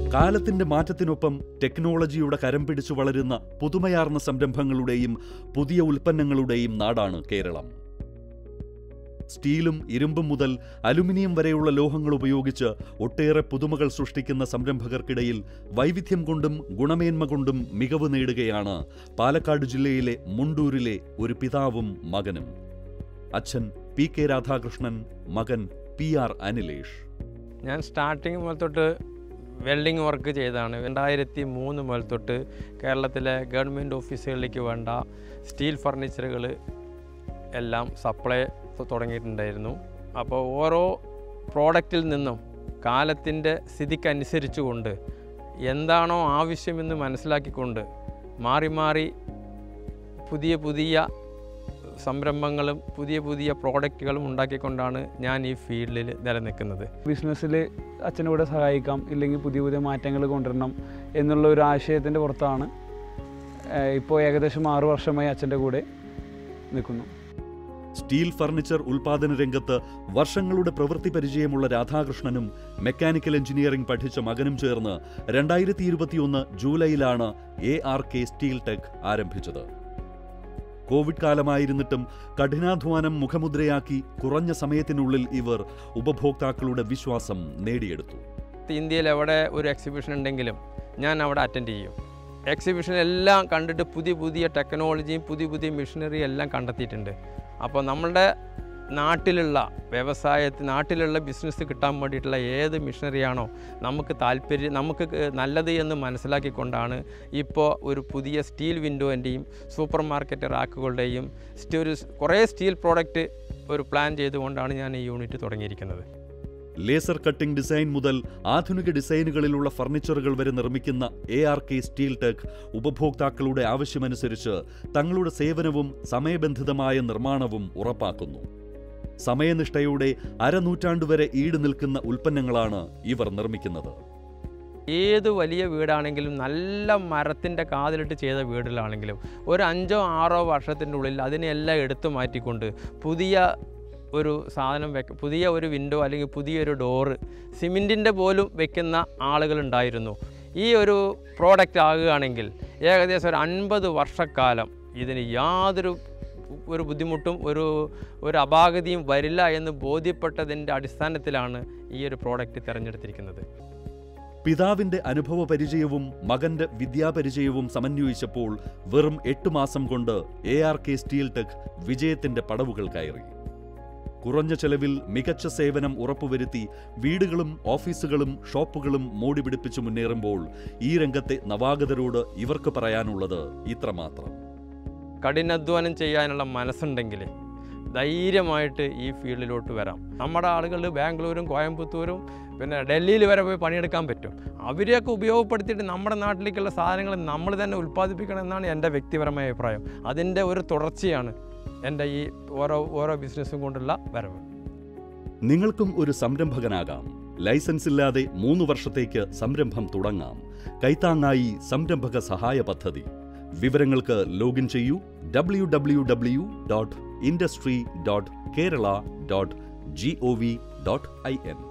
കാലത്തിന്റെ മാറ്റത്തിനൊപ്പം ടെക്നോളജിയുടെ കരം പിടിച്ചു വളരുന്ന പുതുമയാർന്ന സംരംഭങ്ങളുടെയും പുതിയ ഉൽപ്പന്നങ്ങളുടെയും നാടാണ് കേരളം സ്റ്റീലും ഇരുമ്പും മുതൽ അലുമിനിയം വരെയുള്ള ലോഹങ്ങൾ ഉപയോഗിച്ച് ഒട്ടേറെ പുതുമകൾ സൃഷ്ടിക്കുന്ന സംരംഭകർക്കിടയിൽ വൈവിധ്യം കൊണ്ടും ഗുണമേന്മ കൊണ്ടും മികവ് നേടുകയാണ് പാലക്കാട് ജില്ലയിലെ മുണ്ടൂരിലെ ഒരു പിതാവും മകനും അച്ഛൻ പി കെ രാധാകൃഷ്ണൻ മകൻ പി ആർ അനിലേഷ് ഞാൻ സ്റ്റാർട്ടിങ് മുതൽ തൊട്ട് വെൽഡിംഗ് വർക്ക് ചെയ്തതാണ് രണ്ടായിരത്തി മൂന്ന് മുതൽ തൊട്ട് കേരളത്തിലെ ഗവൺമെൻറ് ഓഫീസുകളിലേക്ക് വേണ്ട സ്റ്റീൽ ഫർണിച്ചറുകൾ എല്ലാം സപ്ലൈ തുടങ്ങിയിട്ടുണ്ടായിരുന്നു അപ്പോൾ ഓരോ പ്രോഡക്റ്റിൽ നിന്നും കാലത്തിൻ്റെ സ്ഥിതിക്കനുസരിച്ചുകൊണ്ട് എന്താണോ ആവശ്യമെന്ന് മനസ്സിലാക്കിക്കൊണ്ട് മാറി മാറി പുതിയ പുതിയ സംരംഭങ്ങളും പുതിയ പുതിയ പ്രോഡക്റ്റുകളും ഉണ്ടാക്കിക്കൊണ്ടാണ് ഞാൻ ഈ ഫീൽഡിൽ നിലനിൽക്കുന്നത് ബിസിനസ്സിൽ അച്ഛൻ്റെ കൂടെ സഹായിക്കാം ഇല്ലെങ്കിൽ പുതിയ പുതിയ മാറ്റങ്ങൾ കൊണ്ടുവരണം എന്നുള്ള ഒരു ആശയത്തിൻ്റെ പുറത്താണ് ഇപ്പോൾ ഏകദേശം ആറു വർഷമായി അച്ഛൻ്റെ കൂടെ നിൽക്കുന്നു സ്റ്റീൽ ഫർണിച്ചർ ഉൽപാദന രംഗത്ത് വർഷങ്ങളുടെ പ്രവൃത്തി പരിചയമുള്ള രാധാകൃഷ്ണനും മെക്കാനിക്കൽ എഞ്ചിനീയറിംഗ് പഠിച്ച മകനും ചേർന്ന് രണ്ടായിരത്തി ഇരുപത്തിയൊന്ന് ജൂലൈയിലാണ് A R K steel tech ആരംഭിച്ചത് കോവിഡ് കാലമായിരുന്നിട്ടും കഠിനാധ്വാനം മുഖമുദ്രയാക്കി കുറഞ്ഞ സമയത്തിനുള്ളിൽ ഇവർ ഉപഭോക്താക്കളുടെ വിശ്വാസം നേടിയെടുത്തു ഇന്ത്യയിൽ എവിടെ ഒരു എക്സിബിഷൻ ഉണ്ടെങ്കിലും ഞാൻ അവിടെ അറ്റൻഡ് ചെയ്യും എക്സിബിഷൻ എല്ലാം കണ്ടിട്ട് പുതിയ പുതിയ ടെക്നോളജിയും പുതിയ പുതിയ മെഷീനറി എല്ലാം കണ്ടെത്തിയിട്ടുണ്ട് അപ്പോൾ നമ്മളുടെ നാട്ടിലുള്ള വ്യവസായത്തിൽ നാട്ടിലുള്ള ബിസിനസ് കിട്ടാൻ വേണ്ടിയിട്ടുള്ള ഏത് മിഷനറിയാണോ നമുക്ക് താല്പര്യം നമുക്ക് ക- നല്ലത് എന്ന് മനസ്സിലാക്കിക്കൊണ്ടാണ് ഇപ്പോൾ ഒരു പുതിയ സ്റ്റീൽ വിൻഡോൻ്റെയും സൂപ്പർ മാർക്കറ്റ് റാക്കുകളുടെയും സ്റ്റീ- ഒരു സ് കുറേ സ്റ്റീൽ പ്രോഡക്റ്റ് ഒരു പ്ലാൻ ചെയ്തുകൊണ്ടാണ് ഞാൻ ഈ യൂണിറ്റ് തുടങ്ങിയിരിക്കുന്നത് ലേസർ കട്ടിംഗ് ഡിസൈൻ മുതൽ ആധുനിക ഡിസൈനുകളിലുള്ള ഫർണിച്ചറുകൾ വരെ നിർമ്മിക്കുന്ന A R K steel tech ഉപഭോക്താക്കളുടെ ആവശ്യമനുസരിച്ച് തങ്ങളുടെ സേവനവും സമയബന്ധിതമായ നിർമ്മാണവും ഉറപ്പാക്കുന്നു സമയനിഷ്ഠയോടെ അരനൂറ്റാണ്ട് വരെ ഈട് നിൽക്കുന്ന ഉൽപ്പന്നങ്ങളാണ് ഇവർ നിർമ്മിക്കുന്നത് ഏത് വലിയ വീടാണെങ്കിലും നല്ല മരത്തിൻ്റെ കാതിലിട്ട് ചെയ്ത വീടുകളാണെങ്കിലും ഒരു അഞ്ചോ ആറോ വർഷത്തിൻ്റെ ഉള്ളിൽ അതിനെല്ലാം എടുത്തു മാറ്റിക്കൊണ്ട് പുതിയ ഒരു സാധനം വെക്ക പുതിയ ഒരു വിൻഡോ അല്ലെങ്കിൽ പുതിയൊരു ഡോറ് സിമെൻറ്റിൻ്റെ പോലും വെക്കുന്ന ആളുകളുണ്ടായിരുന്നു ഈ ഒരു പ്രോഡക്റ്റ് ആകുകയാണെങ്കിൽ ഏകദേശം ഒരു അൻപത് വർഷക്കാലം ഇതിന് യാതൊരു ഒരു ബുദ്ധിമുട്ടും ഒരു ഒരു അപാകതയും വരില്ല എന്ന് ബോധ്യപ്പെട്ടതിൻ്റെ അടിസ്ഥാനത്തിലാണ് ഈ ഒരു പ്രോഡക്റ്റ് തിരഞ്ഞെടുത്തിരിക്കുന്നത് പിതാവിന്റെ അനുഭവ പരിചയവും മകന്റെ വിദ്യാപരിചയവും സമന്വയിച്ചപ്പോൾ വെറും എട്ട് മാസം കൊണ്ട് A R K steel tech വിജയത്തിന്റെ പടവുകൾ കയറി കുറഞ്ഞ ചെലവിൽ മികച്ച സേവനം ഉറപ്പുവരുത്തി വീടുകളും ഓഫീസുകളും ഷോപ്പുകളും മോടി പിടിപ്പിച്ചു മുന്നേറുമ്പോൾ ഈ രംഗത്തെ നവാഗതരോട് ഇവർക്ക് പറയാനുള്ളത് ഇത്രമാത്രം കഠിനാധ്വാനം ചെയ്യാനുള്ള മനസ്സുണ്ടെങ്കിൽ ധൈര്യമായിട്ട് ഈ ഫീൽഡിലോട്ട് വരാം നമ്മുടെ ആളുകൾ ബാംഗ്ലൂരും കോയമ്പത്തൂരും പിന്നെ ഡൽഹിയിൽ വരെ പോയി പണിയെടുക്കാൻ പറ്റും അവരെയൊക്കെ ഉപയോഗപ്പെടുത്തിയിട്ട് നമ്മുടെ നാട്ടിലേക്കുള്ള സാധനങ്ങൾ നമ്മൾ തന്നെ ഉൽപ്പാദിപ്പിക്കണം എന്നാണ് എൻ്റെ വ്യക്തിപരമായ അഭിപ്രായം അതിൻ്റെ ഒരു തുടർച്ചയാണ് എൻ്റെ ഈ ഓരോ ഓരോ ബിസിനസ്സും കൊണ്ടുള്ള വരവ് നിങ്ങൾക്കും ഒരു സംരംഭകനാകാം ലൈസൻസ് ഇല്ലാതെ മൂന്ന് വർഷത്തേക്ക് സംരംഭം തുടങ്ങാം കൈത്താങ്ങായി സംരംഭക സഹായ പദ്ധതി വിവരങ്ങൾക്ക് ലോഗിൻ ചെയ്യൂ W W W dot industry dot Kerala dot G O V dot I N